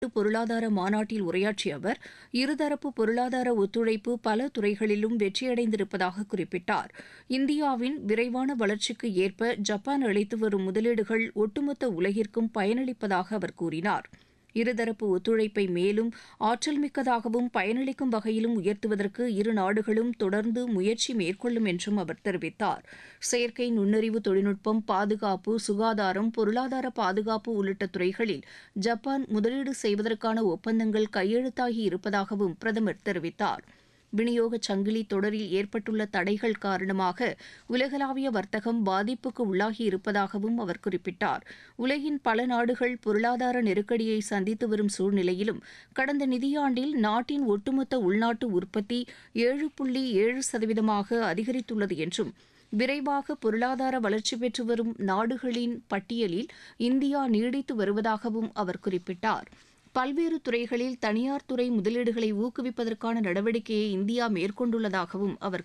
பொருளாதார மாநாட்டில் உரையாற்றிய அவர் இருதரப்பு பொருளாதார ஒத்துழைப்பு பல துறைகளிலும் வெற்றியடைந்திருப்பதாக குறிப்பிட்டார் இந்தியாவின் விரைவான வளர்ச்சிக்கு ஏற்ப ஜப்பான் அளித்து வரும் முதலீடுகள் ஒட்டுமொத்த உலகிற்கும் பயனளிப்பதாக அவர் கூறினார் இருதரப்பு ஒத்துழைப்பை மேலும் ஆற்றல் மிக்கதாகவும் பயனளிக்கும் வகையிலும் உயர்த்துவதற்கு இரு நாடுகளும் தொடர்ந்து முயற்சி மேற்கொள்ளும் என்றும் அவர் தெரிவித்தார் செயற்கை நுண்ணறிவு தொழில்நுட்பம் பாதுகாப்பு சுகாதாரம் பொருளாதார பாதுகாப்பு உள்ளிட்ட துறைகளில் ஜப்பான் முதலீடு செய்வதற்கான ஒப்பந்தங்கள் கையெழுத்தாகி இருப்பதாகவும் பிரதமர் தெரிவித்தார் விநியோக சங்கிலி தொடரில் ஏற்பட்டுள்ள தடைகள் காரணமாக உலகளாவிய வர்த்தகம் பாதிப்புக்கு உள்ளாகி இருப்பதாகவும் அவர் குறிப்பிட்டார் உலகின் பல நாடுகள் பொருளாதார நெருக்கடியை சந்தித்து வரும் சூழ்நிலையிலும் கடந்த நிதியாண்டில் நாட்டின் ஒட்டுமொத்த உள்நாட்டு உற்பத்தி ஏழு புள்ளி ஏழு சதவீதமாக அதிகரித்துள்ளது என்றும் விரைவாக பொருளாதார வளர்ச்சி பெற்று வரும் நாடுகளின் பட்டியலில் இந்தியா நீடித்து வருவதாகவும் அவர் குறிப்பிட்டார் பல்வேறு துறைகளில் தனியார் துறை முதலீடுகளை ஊக்குவிப்பதற்கான நடவடிக்கையை இந்தியா மேற்கொண்டுள்ளதாகவும் அவர்